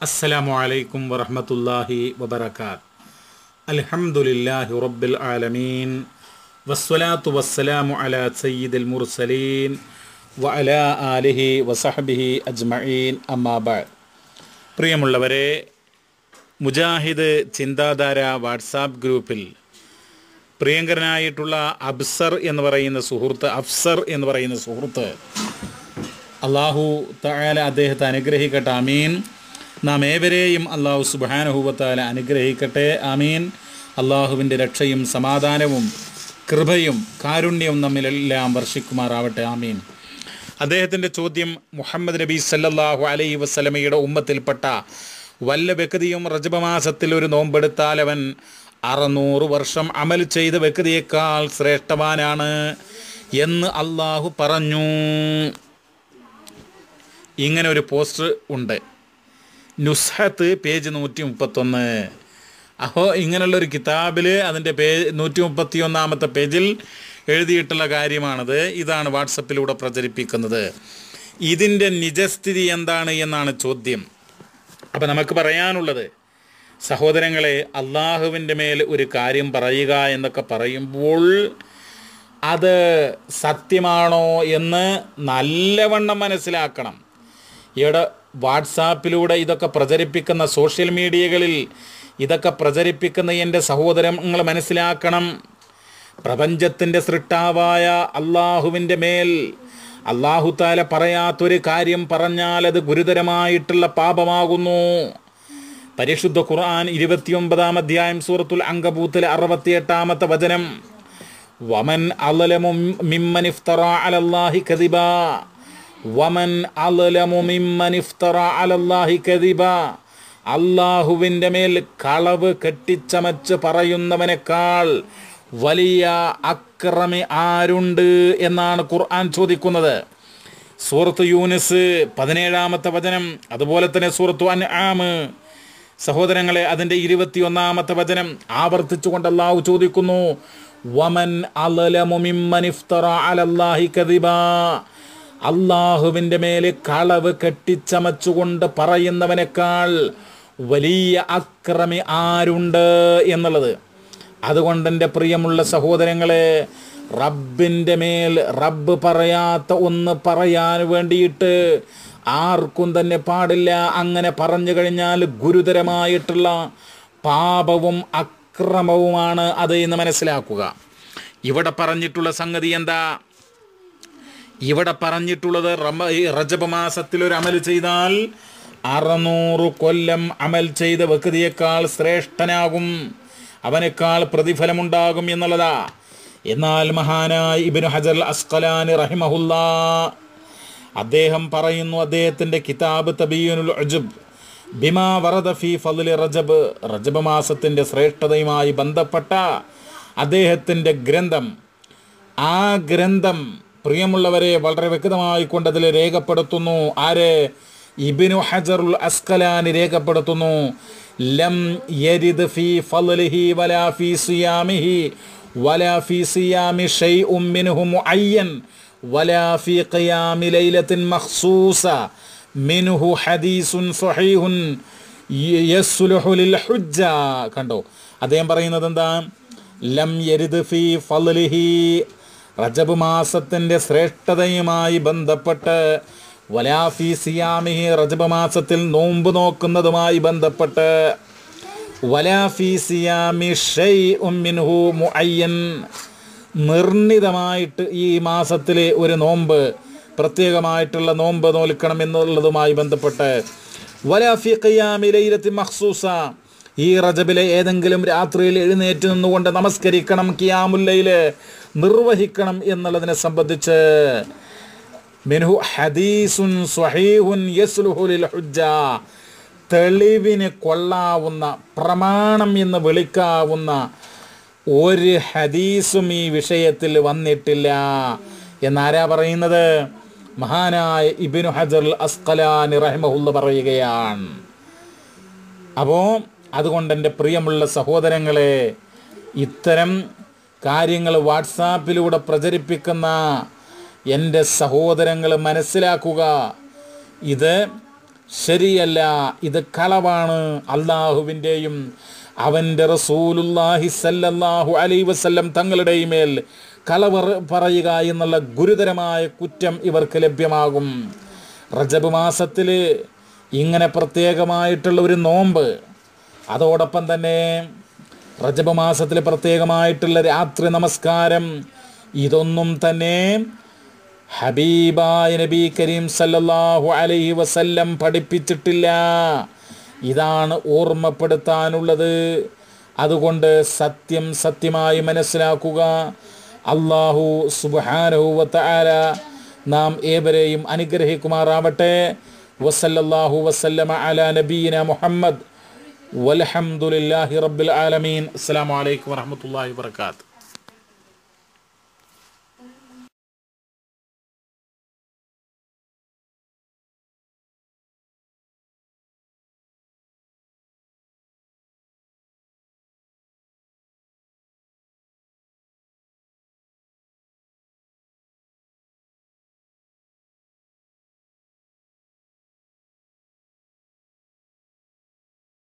السلام عليكم ورحمة الله وبركاته الحمد لله رب العالمين والصلاة والسلام على سيد المرسلين وعلى آله وصحبه أجمعين أما بعد പ്രിയമുള്ളവരെ മുജാഹിദ് ചിന്താധാര വാട്സാപ്പ് ഗ്രൂപ്പിൽ പ്രിയങ്കരനായിട്ടുള്ള അബ്സർ എന്ന് പറയുന്ന സുഹൃത്ത് അഫ്സർ എന്ന് പറയുന്ന സുഹൃത്ത് അള്ളാഹു തആല അദ്ദേഹത്തെ അനുഗ്രഹിക്കട്ടെ ആമീൻ നാം ഏവരെയും അള്ളാഹു സുബാനഹുബത്താല അനുഗ്രഹിക്കട്ടെ ആമീൻ അള്ളാഹുവിൻ്റെ രക്ഷയും സമാധാനവും കൃപയും കാരുണ്യവും നമ്മിലെല്ലാം വർഷിക്കുമാറാവട്ടെ ആമീൻ അദ്ദേഹത്തിൻ്റെ ചോദ്യം മുഹമ്മദ് നബി സല്ലല്ലാഹു അലൈഹി വസല്ലമയുടെ ഉമ്മത്തിൽപ്പെട്ട വല്ല വ്യക്തിയും റജബമാസത്തിൽ ഒരു നോമ്പെടുത്താൽ അവൻ അറുന്നൂറ് വർഷം അമൽ ചെയ്ത വ്യക്തിയേക്കാൾ ശ്രേഷ്ഠവാനാണ് എന്ന് അള്ളാഹു പറഞ്ഞു ഇങ്ങനെ ഒരു പോസ്റ്റർ ഉണ്ട് നുസ്ഹത്ത് പേജ് നൂറ്റി മുപ്പത്തൊന്ന് അപ്പോൾ ഇങ്ങനെയുള്ള ഒരു കിതാബിൽ അതിൻ്റെ പേജ് നൂറ്റി മുപ്പത്തി ഒന്നാമത്തെ പേജിൽ എഴുതിയിട്ടുള്ള കാര്യമാണത് ഇതാണ് വാട്സപ്പിലൂടെ പ്രചരിപ്പിക്കുന്നത് ഇതിൻ്റെ നിജസ്ഥിതി എന്താണ് എന്നാണ് ചോദ്യം അപ്പം നമുക്ക് പറയാനുള്ളത് സഹോദരങ്ങളെ അള്ളാഹുവിൻ്റെ മേൽ ഒരു കാര്യം പറയുക എന്നൊക്കെ പറയുമ്പോൾ അത് സത്യമാണോ എന്ന് നല്ലവണ്ണം മനസ്സിലാക്കണം ഇവിടെ വാട്സാപ്പിലൂടെ ഇതൊക്കെ പ്രചരിപ്പിക്കുന്ന സോഷ്യൽ മീഡിയകളിൽ ഇതൊക്കെ പ്രചരിപ്പിക്കുന്ന എൻ്റെ സഹോദരങ്ങൾ മനസ്സിലാക്കണം പ്രപഞ്ചത്തിൻ്റെ സൃഷ്ടാവായ അള്ളാഹുവിൻ്റെ മേൽ അള്ളാഹു താല പറയാത്തൊരു കാര്യം പറഞ്ഞാൽ അത് ഗുരുതരമായിട്ടുള്ള പാപമാകുന്നു പരിശുദ്ധ ഖുർആൻ ഇരുപത്തിയൊമ്പതാം അധ്യായം സൂറത്തുൽ അങ്കബൂത്തിലെ അറുപത്തിയെട്ടാമത്തെ വചനം വമൻ അലലമു മിമ്മൻ ഇഫ്തറ അലല്ലാഹി കദിബ വമൻ അലലമു മിമ്മൻ ഇഫ്തറ അലല്ലാഹി കദിബ അള്ളാഹുവിൻ്റെ മേൽ കളവ് കെട്ടിച്ചമച്ച് പറയുന്നവനേക്കാൾ വലിയ അക്രമി ആരുണ്ട് എന്നാണ് ഖുർആൻ ചോദിക്കുന്നത് സൂറത്ത് യൂനിസ് പതിനേഴാമത്തെ വചനം അതുപോലെ തന്നെ സൂറത്തു അൻ ആമ് സഹോദരങ്ങളെ അതിൻ്റെ ഇരുപത്തിയൊന്നാമത്തെ വചനം ആവർത്തിച്ചുകൊണ്ട് അള്ളാഹു ചോദിക്കുന്നു വമൻ അലലമുമിമ്മനിഫ്തറാഹി കദിബ അള്ളാഹുവിൻ്റെ മേലെ കളവ് കെട്ടിച്ചമച്ചുകൊണ്ട് പറയുന്നവനേക്കാൾ വലിയ അക്രമി ആരുണ്ട് എന്നുള്ളത് അതുകൊണ്ട് എൻ്റെ പ്രിയമുള്ള സഹോദരങ്ങളെ റബ്ബിൻ്റെ മേൽ റബ്ബ് പറയാത്ത ഒന്ന് പറയാൻ വേണ്ടിയിട്ട് ആർക്കും തന്നെ പാടില്ല അങ്ങനെ പറഞ്ഞു കഴിഞ്ഞാൽ ഗുരുതരമായിട്ടുള്ള പാപവും അക്രമവുമാണ് അത് എന്ന് മനസ്സിലാക്കുക ഇവിടെ പറഞ്ഞിട്ടുള്ള സംഗതി എന്താ ഇവിടെ പറഞ്ഞിട്ടുള്ളത് റമ റജബ മാസത്തിൽ ഒരു അമൽ ചെയ്താൽ അറുന്നൂറ് കൊല്ലം അമൽ ചെയ്ത വ്യക്തിയേക്കാൾ ശ്രേഷ്ഠനാകും അവനേക്കാൾ പ്രതിഫലമുണ്ടാകും എന്നുള്ളതാ എന്നാൽ മഹാനായ ഇബിന് ഹജർ അസ്കലാൻ റഹിമഹുല്ല അദ്ദേഹം പറയുന്നു അദ്ദേഹത്തിൻ്റെ കിതാബ് തബീനുൽ അജബ് ബിമാ വറദ ഫി ഫضل റജബ് റജബ് മാസത്തിൻ്റെ ശ്രേഷ്ഠതയുമായി ബന്ധപ്പെട്ട അദ്ദേഹത്തിൻ്റെ ഗ്രന്ഥം ആ ഗ്രന്ഥം പ്രിയമുള്ളവരെ വളരെ വ്യക്തമായി കൊണ്ട് അതിൽ രേഖപ്പെടുത്തുന്നു ആര് ഇബിനു ഹജറുൽ അസ്കലാനി രേഖപ്പെടുത്തുന്നു ലം യരിദ് ഫി ഫളിഹി വലാ ഫി സിയാമിഹി വലാ ഫി സിയാമി ഷൈഉം മിൻഹു മുഅയ്യൻ വലാ ഫി ഖിയാമി ലൈലത്തിൻ മഖ്സൂസ മിൻഹു ഹദീസുൻ സ്വഹീഹുൻ യസ്ലുഹു ലിൽ ഹുജ്ജ കണ്ടോ അദ്ദേഹം പറയുന്നത് എന്താ ലം യരിദ് ഫി ഫളിഹി റജബ് മാസത്തിൻ്റെ ശ്രേഷ്ഠതയുമായി ബന്ധപ്പെട്ട് വലാഫി സിയാമിഹി റജബ് മാസത്തിൽ നോമ്പ് നോക്കുന്നതുമായി ബന്ധപ്പെട്ട് വലാഫി സിയാമി ഷൈ ഉമ്മിൻഹു മുഅയ്യൻ നിർണിതമായിട്ട് ഈ മാസത്തിലെ ഒരു നോമ്പ് പ്രത്യേകമായിട്ടുള്ള നോമ്പ് നോൽക്കണം എന്നുള്ളതുമായി ബന്ധപ്പെട്ട് വലാഫി ഖിയാമി ലൈലത്തി മഖ്സൂസ ഈ റജബിലെ ഏതെങ്കിലും രാത്രിയിൽ എഴുന്നേറ്റ് നിന്നുകൊണ്ട് നമസ്കരിക്കണം കിയാമുല്ലയില് നിർവഹിക്കണം എന്നുള്ളതിനെ സംബന്ധിച്ച് മിൻഹു ഹദീസുൻ സ്വഹീഹുൻ യസ്ലുഹുലിൽ ഹുജ്ജ തെളിവിന് കൊള്ളാവുന്ന പ്രമാണം എന്ന് വിളിക്കാവുന്ന ഒരു ഹദീസും ഈ വിഷയത്തിൽ വന്നിട്ടില്ല എന്നാരാ പറയുന്നത് മഹാനായ ഇബിനു ഹജർ അസ്കലാനി റഹ്മഹുല്ല പറയുകയാണ് അപ്പോൾ അതുകൊണ്ട് എൻ്റെ പ്രിയമുള്ള സഹോദരങ്ങളെ ഇത്തരം കാര്യങ്ങൾ വാട്സാപ്പിലൂടെ പ്രചരിപ്പിക്കുന്ന എൻ്റെ സഹോദരങ്ങൾ മനസ്സിലാക്കുക ഇത് ശരിയല്ല ഇത് കളവാണ് അള്ളാഹുവിൻ്റെയും അവൻ്റെ റസൂലുല്ലാഹി സല്ലല്ലാഹു അലൈ വസല്ലം തങ്ങളുടെ മേൽ കളവർ പറയുക എന്നുള്ള ഗുരുതരമായ കുറ്റം ഇവർക്ക് ലഭ്യമാകും റജബ് മാസത്തിൽ ഇങ്ങനെ പ്രത്യേകമായിട്ടുള്ള ഒരു നോമ്പ് അതോടൊപ്പം തന്നെ റജബ് മാസത്തിൽ പ്രത്യേകമായിട്ടുള്ള രാത്രി നമസ്കാരം ഇതൊന്നും തന്നെ ഹബീബായ നബി കരീം സല്ലല്ലാഹു അലൈഹി വസല്ലം പഠിപ്പിച്ചിട്ടില്ല ഇതാണ് ഓർമ്മപ്പെടുത്താനുള്ളത് അതുകൊണ്ട് സത്യം സത്യമായി മനസ്സിലാക്കുക അള്ളാഹു സുബാനഹുവല നാം ഏവരെയും അനുഗ്രഹിക്കുമാറാവട്ടെ വസല്ലല്ലാഹു വസല്ലമ അല നബീന മുഹമ്മദ് വലഹമുല്ലാഹി റബ്ബിൽ ആലമീൻ അസ്സാം വലൈക്കും വറഹമത്തല്ലാഹി വർക്കാത്തു